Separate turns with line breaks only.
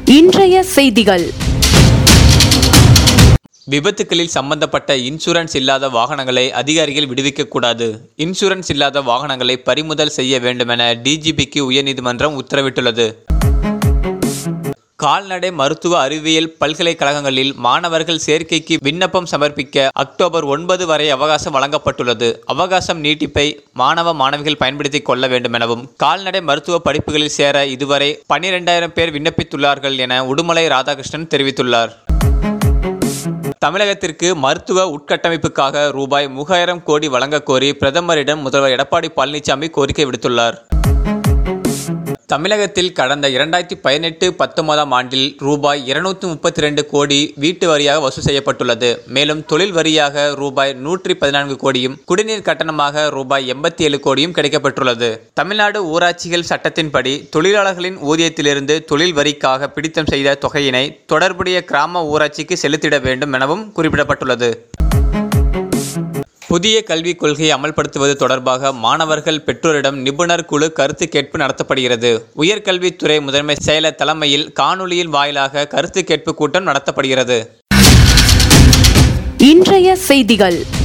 இன்றைய செய்திகள்
விபத்துகளில் சம்பந்தப்பட்ட இன்சூரன்ஸ் இல்லாத வாகனங்களை அதிகாரிகள் விடுவிக்கக்கூடாது இன்சூரன்ஸ் இல்லாத வாகனங்களை பறிமுதல் செய்ய வேண்டுமென டிஜிபிக்கு உயர்நீதிமன்றம் உத்தரவிட்டுள்ளது கால்நடை மருத்துவ அறிவியல் பல்கலைக்கழகங்களில் மாணவர்கள் சேர்க்கைக்கு விண்ணப்பம் சமர்ப்பிக்க அக்டோபர் ஒன்பது வரை அவகாசம் வழங்கப்பட்டுள்ளது அவகாசம் நீட்டிப்பை மாணவ மாணவிகள் பயன்படுத்திக் கொள்ள வேண்டும் எனவும் கால்நடை மருத்துவ படிப்புகளில் சேர இதுவரை பன்னிரெண்டாயிரம் பேர் விண்ணப்பித்துள்ளார்கள் என உடுமலை ராதாகிருஷ்ணன் தெரிவித்துள்ளார் தமிழகத்திற்கு மருத்துவ உட்கட்டமைப்புக்காக ரூபாய் மூவாயிரம் கோடி வழங்கக் கோரி பிரதமரிடம் முதல்வர் எடப்பாடி பழனிசாமி கோரிக்கை விடுத்துள்ளார் தமிழகத்தில் கடந்த இரண்டாயிரத்தி பதினெட்டு பத்தொன்பதாம் ஆண்டில் ரூபாய் இருநூத்தி முப்பத்தி ரெண்டு கோடி வீட்டு வரியாக வசூல் செய்யப்பட்டுள்ளது மேலும் தொழில் வரியாக ரூபாய் நூற்றி பதினான்கு கோடியும் குடிநீர் கட்டணமாக ரூபாய் எண்பத்தி ஏழு கோடியும் கிடைக்கப்பெற்றுள்ளது தமிழ்நாடு ஊராட்சிகள் சட்டத்தின்படி தொழிலாளர்களின் ஊதியத்திலிருந்து தொழில் வரிக்காக பிடித்தம் செய்த தொகையினை தொடர்புடைய கிராம ஊராட்சிக்கு செலுத்திட வேண்டும் எனவும் குறிப்பிடப்பட்டுள்ளது புதிய கல்விக் கொள்கையை அமல்படுத்துவது தொடர்பாக மாணவர்கள் பெற்றோரிடம் நிபுணர் குழு கருத்து கேட்பு நடத்தப்படுகிறது உயர்கல்வித்துறை முதன்மை செயலர் தலைமையில் காணொலியில் வாயிலாக கருத்து கேட்பு கூட்டம் நடத்தப்படுகிறது
இன்றைய செய்திகள்